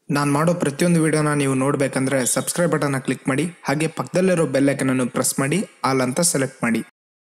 ನಾನು ಮಾಡೋ ಪ್ರತಿಯೊಂದು ವಿಡಿಯೋನ ನೀವು ನೋಡಬೇಕಂದ್ರೆ ಸಬ್ಸ್ಕ್ರೈಬ್ ಬಟನ್ನ ಕ್ಲಿಕ್ ಮಾಡಿ ಹಾಗೆ ಪಕ್ಕದಲ್ಲಿರೋ ಬೆಲ್ ಐಕನನ್ನು ಪ್ರೆಸ್ ಮಾಡಿ ಆಲ್ ಅಂತ ಸೆಲೆಕ್ಟ್ ಮಾಡಿ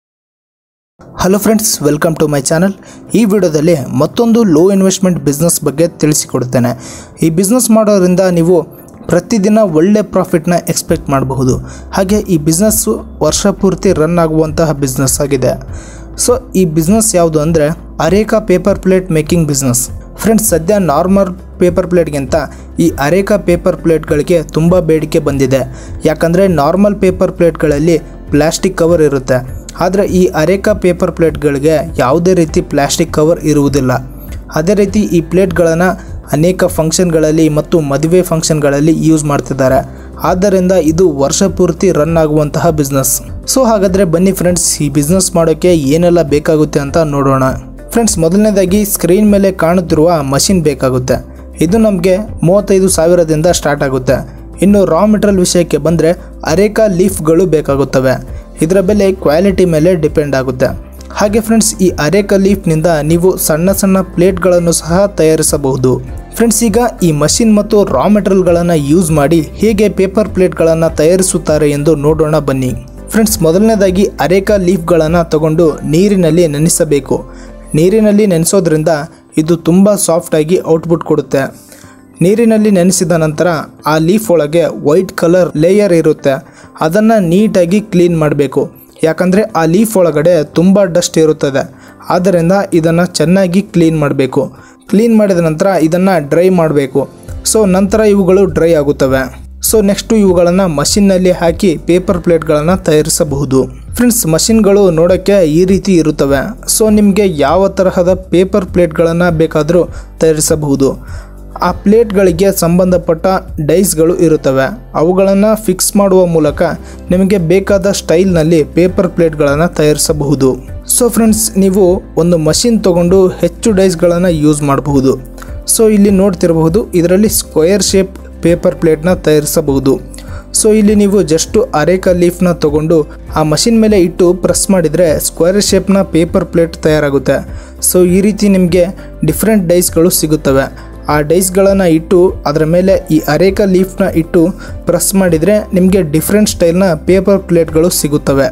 hello friends welcome to my channel ಈ ವಿಡಿಯೋದಲ್ಲಿ ಮತ್ತೊಂದು ಲೋ ಇನ್ವೆಸ್ಟ್ಮೆಂಟ್ ಬಿಸ್ನೆಸ್ ಬಗ್ಗೆ ತಿಳಿಸಿಕೊಡುತ್ತೇನೆ ಈ ಬಿಸ್ನೆಸ್ ಮಾಡೋದ್ರಿಂದ ನೀವು ಪ್ರತಿದಿನ ಒಳ್ಳೆ ಪ್ರಾಫಿಟ್ನ ಎಕ್ಸ್ಪೆಕ್ಟ್ ಮಾಡಬಹುದು ಹಾಗೆ ಈ ಬಿಸ್ನೆಸ್ಸು ವರ್ಷ ಪೂರ್ತಿ ರನ್ ಆಗುವಂತಹ ಬಿಸ್ನೆಸ್ ಆಗಿದೆ ಸೊ ಈ ಬಿಸ್ನೆಸ್ ಯಾವುದು ಅಂದರೆ areca paper plate making business friends ಸದ್ಯ ನಾರ್ಮಲ್ ಪೇಪರ್ ಪ್ಲೇಟ್ಗಿಂತ ಈ ಅರೇಕಾ ಪೇಪರ್ ಪ್ಲೇಟ್ಗಳಿಗೆ ತುಂಬ ಬೇಡಿಕೆ ಬಂದಿದೆ ಯಾಕಂದರೆ ನಾರ್ಮಲ್ ಪೇಪರ್ ಪ್ಲೇಟ್ಗಳಲ್ಲಿ ಪ್ಲಾಸ್ಟಿಕ್ ಕವರ್ ಇರುತ್ತೆ ಆದರೆ ಈ ಅರೇಕಾ ಪೇಪರ್ ಪ್ಲೇಟ್ಗಳಿಗೆ ಯಾವುದೇ ರೀತಿ ಪ್ಲಾಸ್ಟಿಕ್ ಕವರ್ ಇರುವುದಿಲ್ಲ ಅದೇ ರೀತಿ ಈ ಪ್ಲೇಟ್ಗಳನ್ನು ಅನೇಕ ಫಂಕ್ಷನ್ಗಳಲ್ಲಿ ಮತ್ತು ಮದುವೆ ಫಂಕ್ಷನ್ಗಳಲ್ಲಿ ಯೂಸ್ ಮಾಡ್ತಿದ್ದಾರೆ ಆದ್ದರಿಂದ ಇದು ವರ್ಷ ಪೂರ್ತಿ ರನ್ ಆಗುವಂತಹ ಬಿಸ್ನೆಸ್ ಸೊ ಹಾಗಾದರೆ ಬನ್ನಿ ಫ್ರೆಂಡ್ಸ್ ಈ ಬಿಸ್ನೆಸ್ ಮಾಡೋಕ್ಕೆ ಏನೆಲ್ಲ ಬೇಕಾಗುತ್ತೆ ಅಂತ ನೋಡೋಣ ಫ್ರೆಂಡ್ಸ್ ಮೊದಲನೇದಾಗಿ ಸ್ಕ್ರೀನ್ ಮೇಲೆ ಕಾಣುತ್ತಿರುವ ಮಷಿನ್ ಬೇಕಾಗುತ್ತೆ ಇದು ನಮಗೆ ಮೂವತ್ತೈದು ಸಾವಿರದಿಂದ ಸ್ಟಾರ್ಟ್ ಆಗುತ್ತೆ ಇನ್ನು ರಾ ಮೆಟೀರಿಯಲ್ ವಿಷಯಕ್ಕೆ ಬಂದರೆ ಅರೇಕಾ ಲೀಫ್ಗಳು ಬೇಕಾಗುತ್ತವೆ ಇದರ ಬೆಲೆ ಕ್ವಾಲಿಟಿ ಮೇಲೆ ಡಿಪೆಂಡ್ ಆಗುತ್ತೆ ಹಾಗೆ ಫ್ರೆಂಡ್ಸ್ ಈ ಅರೇಕಾ ಲೀಫ್ನಿಂದ ನೀವು ಸಣ್ಣ ಸಣ್ಣ ಪ್ಲೇಟ್ಗಳನ್ನು ಸಹ ತಯಾರಿಸಬಹುದು ಫ್ರೆಂಡ್ಸ್ ಈಗ ಈ ಮಷಿನ್ ಮತ್ತು ರಾ ಮೆಟೀರಿಯಲ್ಗಳನ್ನು ಯೂಸ್ ಮಾಡಿ ಹೇಗೆ ಪೇಪರ್ ಪ್ಲೇಟ್ಗಳನ್ನು ತಯಾರಿಸುತ್ತಾರೆ ಎಂದು ನೋಡೋಣ ಬನ್ನಿ ಫ್ರೆಂಡ್ಸ್ ಮೊದಲನೇದಾಗಿ ಅರೇಕಾ ಲೀಫ್ಗಳನ್ನು ತಗೊಂಡು ನೀರಿನಲ್ಲಿ ನೆನೆಸಬೇಕು ನೀರಿನಲ್ಲಿ ನೆನೆಸೋದ್ರಿಂದ ಇದು ತುಂಬ ಸಾಫ್ಟಾಗಿ ಔಟ್ಪುಟ್ ಕೊಡುತ್ತೆ ನೀರಿನಲ್ಲಿ ನೆನೆಸಿದ ನಂತರ ಆ ಲೀಫ್ ಒಳಗೆ ವೈಟ್ ಕಲರ್ ಲೇಯರ್ ಇರುತ್ತೆ ಅದನ್ನು ನೀಟಾಗಿ ಕ್ಲೀನ್ ಮಾಡಬೇಕು ಯಾಕಂದರೆ ಆ ಲೀಫ್ ಒಳಗಡೆ ತುಂಬ ಡಸ್ಟ್ ಇರುತ್ತದೆ ಆದ್ದರಿಂದ ಇದನ್ನು ಚೆನ್ನಾಗಿ ಕ್ಲೀನ್ ಮಾಡಬೇಕು ಕ್ಲೀನ್ ಮಾಡಿದ ನಂತರ ಇದನ್ನು ಡ್ರೈ ಮಾಡಬೇಕು ಸೊ ನಂತರ ಇವುಗಳು ಡ್ರೈ ಆಗುತ್ತವೆ ಸೊ ನೆಕ್ಸ್ಟು ಇವುಗಳನ್ನು ಮಷಿನ್ನಲ್ಲಿ ಹಾಕಿ ಪೇಪರ್ ಪ್ಲೇಟ್ಗಳನ್ನು ತಯಾರಿಸಬಹುದು ಫ್ರೆಂಡ್ಸ್ ಮಷಿನ್ಗಳು ನೋಡೋಕ್ಕೆ ಈ ರೀತಿ ಇರುತ್ತವೆ ಸೊ ನಿಮಗೆ ಯಾವ ತರಹದ ಪೇಪರ್ ಪ್ಲೇಟ್ಗಳನ್ನು ಬೇಕಾದರೂ ತಯಾರಿಸಬಹುದು ಆ ಪ್ಲೇಟ್ಗಳಿಗೆ ಸಂಬಂಧಪಟ್ಟ ಡೈಸ್ಗಳು ಇರುತ್ತವೆ ಅವುಗಳನ್ನು ಫಿಕ್ಸ್ ಮಾಡುವ ಮೂಲಕ ನಿಮಗೆ ಬೇಕಾದ ಸ್ಟೈಲ್ನಲ್ಲಿ ಪೇಪರ್ ಪ್ಲೇಟ್ಗಳನ್ನು ತಯಾರಿಸಬಹುದು ಸೊ ಫ್ರೆಂಡ್ಸ್ ನೀವು ಒಂದು ಮಷಿನ್ ತಗೊಂಡು ಹೆಚ್ಚು ಡೈಸ್ಗಳನ್ನು ಯೂಸ್ ಮಾಡಬಹುದು ಸೊ ಇಲ್ಲಿ ನೋಡ್ತಿರಬಹುದು ಇದರಲ್ಲಿ ಸ್ಕ್ವಯರ್ ಶೇಪ್ ಪೇಪರ್ ಪ್ಲೇಟ್ನ ತಯಾರಿಸಬಹುದು ಸೊ ಇಲ್ಲಿ ನೀವು ಜಸ್ಟ್ ಅರೇಕಾ ಲೀಫ್ನ ತಗೊಂಡು ಆ ಮಷಿನ್ ಮೇಲೆ ಇಟ್ಟು ಪ್ರೆಸ್ ಮಾಡಿದರೆ ಸ್ಕ್ವೇರ್ ಶೇಪ್ನ ಪೇಪರ್ ಪ್ಲೇಟ್ ತಯಾರಾಗುತ್ತೆ ಸೊ ಈ ರೀತಿ ನಿಮಗೆ ಡಿಫ್ರೆಂಟ್ ಡೈಸ್ಗಳು ಸಿಗುತ್ತವೆ ಆ ಡೈಸ್ಗಳನ್ನು ಇಟ್ಟು ಅದರ ಮೇಲೆ ಈ ಅರೇಕಾ ಲೀಫ್ನ ಇಟ್ಟು ಪ್ರೆಸ್ ಮಾಡಿದರೆ ನಿಮಗೆ ಡಿಫ್ರೆಂಟ್ ಸ್ಟೈಲ್ನ ಪೇಪರ್ ಪ್ಲೇಟ್ಗಳು ಸಿಗುತ್ತವೆ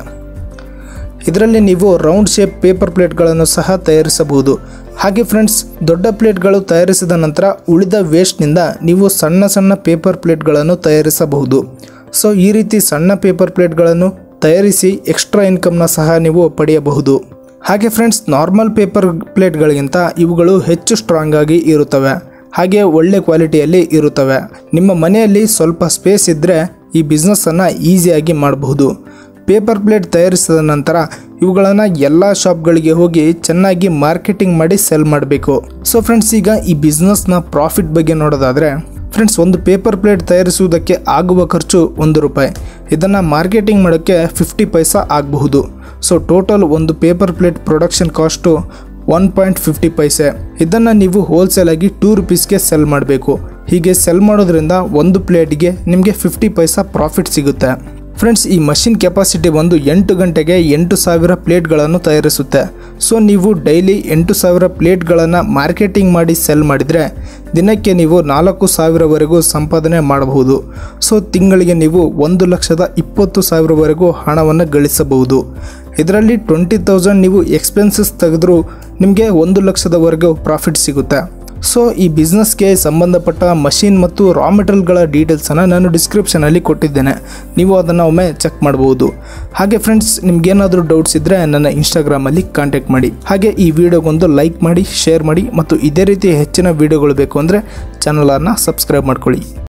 ಇದರಲ್ಲಿ ನೀವು ರೌಂಡ್ ಶೇಪ್ ಪೇಪರ್ ಪ್ಲೇಟ್ಗಳನ್ನು ಸಹ ತಯಾರಿಸಬಹುದು ಹಾಗೆ ಫ್ರೆಂಡ್ಸ್ ದೊಡ್ಡ ಪ್ಲೇಟ್ಗಳು ತಯಾರಿಸಿದ ನಂತರ ಉಳಿದ ವೇಸ್ಟ್ನಿಂದ ನೀವು ಸಣ್ಣ ಸಣ್ಣ ಪೇಪರ್ ಪ್ಲೇಟ್ಗಳನ್ನು ತಯಾರಿಸಬಹುದು ಸೊ ಈ ರೀತಿ ಸಣ್ಣ ಪೇಪರ್ ಪ್ಲೇಟ್ಗಳನ್ನು ತಯಾರಿಸಿ ಎಕ್ಸ್ಟ್ರಾ ಇನ್ಕಮ್ನ ಸಹ ನೀವು ಪಡೆಯಬಹುದು ಹಾಗೆ ಫ್ರೆಂಡ್ಸ್ ನಾರ್ಮಲ್ ಪೇಪರ್ ಪ್ಲೇಟ್ಗಳಿಗಿಂತ ಇವುಗಳು ಹೆಚ್ಚು ಸ್ಟ್ರಾಂಗ್ ಆಗಿ ಇರುತ್ತವೆ ಹಾಗೆ ಒಳ್ಳೆ ಕ್ವಾಲಿಟಿಯಲ್ಲಿ ಇರುತ್ತವೆ ನಿಮ್ಮ ಮನೆಯಲ್ಲಿ ಸ್ವಲ್ಪ ಸ್ಪೇಸ್ ಇದ್ದರೆ ಈ ಬಿಸ್ನೆಸ್ಸನ್ನು ಈಸಿಯಾಗಿ ಮಾಡಬಹುದು ಪೇಪರ್ ಪ್ಲೇಟ್ ತಯಾರಿಸಿದ ನಂತರ ಇವುಗಳನ್ನು ಎಲ್ಲ ಶಾಪ್ಗಳಿಗೆ ಹೋಗಿ ಚೆನ್ನಾಗಿ ಮಾರ್ಕೆಟಿಂಗ್ ಮಾಡಿ ಸೆಲ್ ಮಾಡಬೇಕು ಸೊ ಫ್ರೆಂಡ್ಸ್ ಈಗ ಈ ಬಿಸ್ನೆಸ್ನ ಪ್ರಾಫಿಟ್ ಬಗ್ಗೆ ನೋಡೋದಾದರೆ ಫ್ರೆಂಡ್ಸ್ ಒಂದು ಪೇಪರ್ ಪ್ಲೇಟ್ ತಯಾರಿಸುವುದಕ್ಕೆ ಆಗುವ ಖರ್ಚು ಒಂದು ರೂಪಾಯಿ ಇದನ್ನು ಮಾರ್ಕೆಟಿಂಗ್ ಮಾಡೋಕ್ಕೆ ಫಿಫ್ಟಿ ಪೈಸಾ ಆಗಬಹುದು ಸೊ ಟೋಟಲ್ ಒಂದು paper plate production cost one point fifty paise ಇದನ್ನು ನೀವು ಹೋಲ್ಸೇಲಾಗಿ ಟೂ ರುಪೀಸ್ಗೆ ಸೆಲ್ ಮಾಡಬೇಕು ಹೀಗೆ ಸೆಲ್ ಮಾಡೋದ್ರಿಂದ ಒಂದು ಪ್ಲೇಟ್ಗೆ ನಿಮಗೆ ಫಿಫ್ಟಿ ಪೈಸಾ ಪ್ರಾಫಿಟ್ ಸಿಗುತ್ತೆ ಫ್ರೆಂಡ್ಸ್ ಈ ಮಷಿನ್ ಕೆಪಾಸಿಟಿ ಬಂದು ಎಂಟು ಗಂಟೆಗೆ ಎಂಟು ಸಾವಿರ ಪ್ಲೇಟ್ಗಳನ್ನು ತಯಾರಿಸುತ್ತೆ ಸೊ ನೀವು ಡೈಲಿ ಎಂಟು ಸಾವಿರ ಪ್ಲೇಟ್ಗಳನ್ನು ಮಾರ್ಕೆಟಿಂಗ್ ಮಾಡಿ ಸೆಲ್ ಮಾಡಿದರೆ ದಿನಕ್ಕೆ ನೀವು ನಾಲ್ಕು ಸಾವಿರವರೆಗೂ ಸಂಪಾದನೆ ಮಾಡಬಹುದು ಸೊ ತಿಂಗಳಿಗೆ ನೀವು ಒಂದು ಲಕ್ಷದ ಇಪ್ಪತ್ತು ಸಾವಿರವರೆಗೂ ಹಣವನ್ನು ಗಳಿಸಬಹುದು ಇದರಲ್ಲಿ ಟ್ವೆಂಟಿ ತೌಸಂಡ್ ನೀವು ಎಕ್ಸ್ಪೆನ್ಸಸ್ ತೆಗೆದ್ರೂ ನಿಮಗೆ ಒಂದು ಲಕ್ಷದವರೆಗೂ ಪ್ರಾಫಿಟ್ ಸಿಗುತ್ತೆ ಸೊ ಈ ಬಿಸ್ನೆಸ್ಗೆ ಸಂಬಂಧಪಟ್ಟ ಮಷಿನ್ ಮತ್ತು ರಾ ಮೆಟೀರಿಯಲ್ಗಳ ಡೀಟೇಲ್ಸನ್ನು ನಾನು ಡಿಸ್ಕ್ರಿಪ್ಷನಲ್ಲಿ ಕೊಟ್ಟಿದ್ದೇನೆ ನೀವು ಅದನ್ನು ಒಮ್ಮೆ ಚೆಕ್ ಮಾಡಬಹುದು ಹಾಗೆ ಫ್ರೆಂಡ್ಸ್ ನಿಮ್ಗೇನಾದರೂ ಡೌಟ್ಸ್ ಇದ್ದರೆ ನನ್ನ ಇನ್ಸ್ಟಾಗ್ರಾಮಲ್ಲಿ ಕಾಂಟ್ಯಾಕ್ಟ್ ಮಾಡಿ ಹಾಗೆ ಈ ವಿಡಿಯೋಗೊಂದು ಲೈಕ್ ಮಾಡಿ ಶೇರ್ ಮಾಡಿ ಮತ್ತು ಇದೇ ರೀತಿ ಹೆಚ್ಚಿನ ವಿಡಿಯೋಗಳು ಬೇಕು ಅಂದರೆ ಚಾನಲನ್ನು ಸಬ್ಸ್ಕ್ರೈಬ್ ಮಾಡ್ಕೊಳ್ಳಿ